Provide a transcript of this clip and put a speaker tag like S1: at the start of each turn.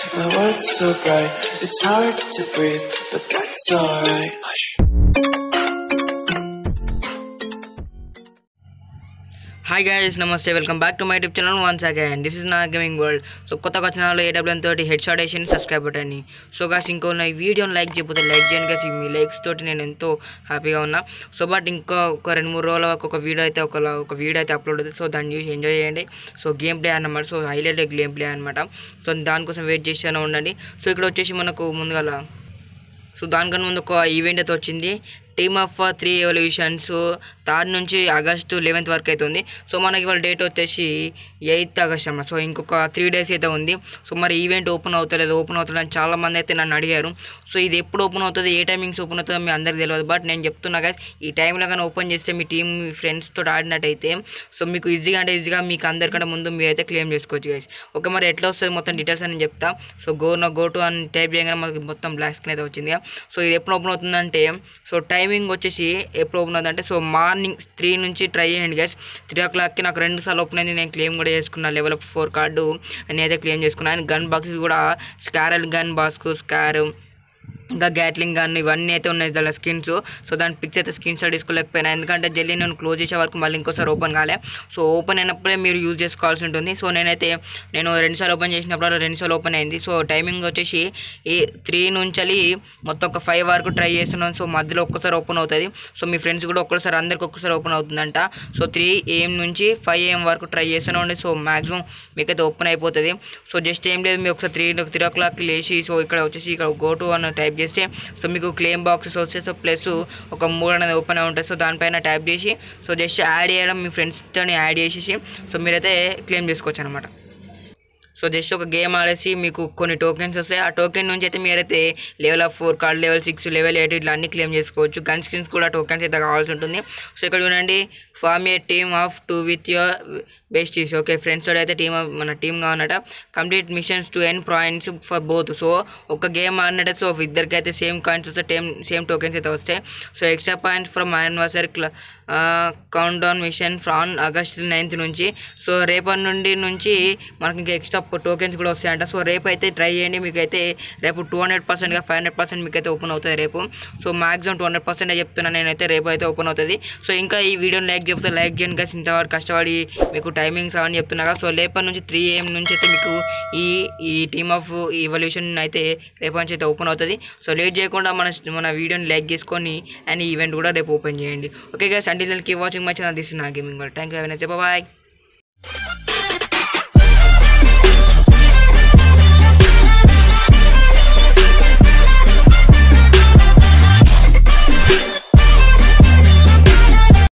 S1: My world's so bright, it's hard to breathe, but that's alright. Hush.
S2: Hi guys నమస్తే welcome back to my YouTube channel once again this is నా gaming world so కొత్తగా వచ్చిన వాళ్ళు AWM తోటి headshot వేసి subscribe బటన్ని so guys ఇంకో నా ఈ వీడియోని లైక్ చేయకపోతే లైక్ చేయండి గాస్ మీ లైక్స్ తోటి నేను ఎంతో హ్యాపీగా ఉన్నా సో బట్ ఇంకో ఒక రెండు మూడు రోజుల వరకు ఒక వీడియో అయితే ఒక ఒక వీడియో అయితే అప్లోడ్ అవుతుంది సో దాన్ని చూసి ఎంజాయ్ చేయండి సో గేమ్ ప్లే అన్నమాట సో హైలైట్ గేమ్ ప్లే అనమాట సో దానికోసం వెయిట్ చేస్తూనే ఉండండి సో ఇక్కడ వచ్చేసి మనకు ముందుగా సో దానికన్నా ముందు ఒక ఈవెంట్ అయితే వచ్చింది team of three evolutions third నుంచి ఆగస్టు లెవెన్త్ వరకు అయితే ఉంది సో మనకి ఇవాళ డేట్ వచ్చేసి ఎయిత్ ఆగస్ట్ అన్నమాట సో ఇంకొక త్రీ డేస్ అయితే ఉంది సో మరి ఈవెంట్ ఓపెన్ అవుతలేదు ఓపెన్ అవుతుంది అని చాలా మంది అయితే నన్ను అడిగారు సో ఇది ఎప్పుడు ఓపెన్ అవుతుంది ఏ టైమింగ్స్ ఓపెన్ అవుతుందో మీ అందరికీ తెలియదు బట్ నేను చెప్తున్నా కదా ఈ టైంలో కానీ ఓపెన్ చేస్తే మీ టీం మీ ఫ్రెండ్స్తో ఆడినట్టయితే సో మీకు ఈజీగా అంటే ఈజీగా మీకు అందరికంటే ముందు మీరు అయితే క్లెయిమ్ చేసుకోవచ్చు గైస్ ఓకే మరి ఎట్లా వస్తుంది మొత్తం డీటెయిల్స్ అని చెప్తా సో గో నా గో టు అని టైప్ చేయగానే మనకి మొత్తం బ్లాక్ స్క్రీన్ అయితే వచ్చింది సో ఇది ఎప్పుడు ఓపెన్ అవుతుందంటే సో టైమింగ్ వచ్చేసి ఎప్పుడు ఓపెన్ అవుతుందంటే సో మార్నింగ్ త్రీ నుంచి ట్రై చేయండి గైస్ త్రీ ఓ క్లాక్కి నాకు రెండు సార్లు ఓపెన్ అయింది నేను క్లెయిమ్ కూడా చేసుకున్నా లెవెల్ అప్ ఫోర్ కార్డు నేనైతే క్లెయిమ్ చేసుకున్నాను గన్ బాక్స్ కూడా స్కారల్ గన్ బాక్స్ స్కార్ ఇంకా గ్యాట్లింగ్ గన్ ఇవన్నీ అయితే ఉన్నాయి దాని స్కిన్స్ సో దాని పిక్స్ అయితే స్క్రీన్ షాట్ తీసుకోలేకపోయినా ఎందుకంటే జల్లి నేను క్లోజ్ చేసే వరకు మళ్ళీ ఇంకోసారి ఓపెన్ కాలే సో ఓపెన్ అయినప్పుడే మీరు యూజ్ చేసుకోవాల్సి ఉంటుంది సో నేనైతే నేను రెండుసార్లు ఓపెన్ చేసినప్పుడు రెండుసార్లు ఓపెన్ అయింది సో టైమింగ్ వచ్చేసి ఈ త్రీ నుంచి మొత్తం ఒక ఫైవ్ వరకు ట్రై చేస్తున్నాను సో మధ్యలో ఒక్కసారి ఓపెన్ అవుతుంది సో మీ ఫ్రెండ్స్ కూడా ఒక్కసారి అందరికి ఒక్కసారి ఓపెన్ అవుతుందంట సో త్రీ ఏఎం నుంచి ఫైవ్ ఏఎం వరకు ట్రై చేస్తూనే ఉండే సో మాక్సిమం మీకైతే ఓపెన్ అయిపోతుంది సో జస్ట్ ఏం లేదు మీరు ఒకసారి త్రీ త్రీ ఓ క్లాక్ లేచి సో ఇక్కడ వచ్చేసి ఇక్కడ గో టు అని టైప్ చేస్తే సో మీకు క్లెయిమ్ బాక్సెస్ వస్తే సో ప్లస్ ఒక మూడు అనేది ఓపెన్ అయి ఉంటుంది సో దానిపైన ట్యాప్ చేసి సో జస్ట్ యాడ్ చేయడం మీ ఫ్రెండ్స్తో యాడ్ చేసేసి సో మీరైతే క్లెయిమ్ చేసుకోవచ్చు అనమాట సో జస్ట్ ఒక గేమ్ ఆడేసి మీకు కొన్ని టోకెన్స్ వస్తాయి ఆ టోకెన్ నుంచి అయితే మీరైతే level of four card level six level eight ఇట్లా అన్ని క్లెయిమ్ చేసుకోవచ్చు గన్ స్క్రీన్స్ కూడా టోకెన్స్ అయితే కావాల్సి ఉంటుంది సో ఇక్కడ చూడండి form a team of two with your besties okay friends తోటి అయితే టీమ్ మన టీమ్ కావాలన్నట complete missions to earn points for both so ఒక గేమ్ ఆడినట్టే సో ఇద్దరికి అయితే సేమ్ కాయిన్స్ వస్తాయి టేమ్ సేమ్ టోకెన్స్ అయితే వస్తాయి so extra points from anniversary క్లా countdown mission from August ninth నుంచి సో రేపటి నుండి నుంచి మనకి ఇంకా ఎక్స్ట్రా టోకెన్స్ కూడా వస్తాయంట సో రేపు అయితే ట్రై చేయండి మీకు అయితే రేపు టూ హండ్రెడ్ పర్సెంట్గా ఫైవ్ హండ్రెడ్ పర్సెంట్ మీకు అయితే ఓపెన్ అవుతుంది రేపు so maximum two hundred percent చెప్తున్నాను నేనైతే రేపు అయితే ఓపెన్ అవుతుంది సో ఇంకా ఈ వీడియోని లైక్ చెప్తే లైక్ చేయండి కదా ఇంతవరకు కష్టపడి మీకు టైమింగ్స్ అవన్నీ చెప్తున్నా కదా సో రేపటి నుంచి త్రీ ఏఎం నుంచి అయితే మీకు ఈ ఈ టీమ్ ఆఫ్ ఈవల్యూషన్ అయితే రేపటి నుంచి అయితే ఓపెన్ అవుతుంది సో లేట్ చేయకుండా మన మన వీడియోని లైక్ చేసుకొని అండ్ ఈ ఈవెంట్ కూడా రేపు ఓపెన్ చేయండి okay guys until keep watching my channel this నా గేమింగ్ థ్యాంక్ యూ బాయ్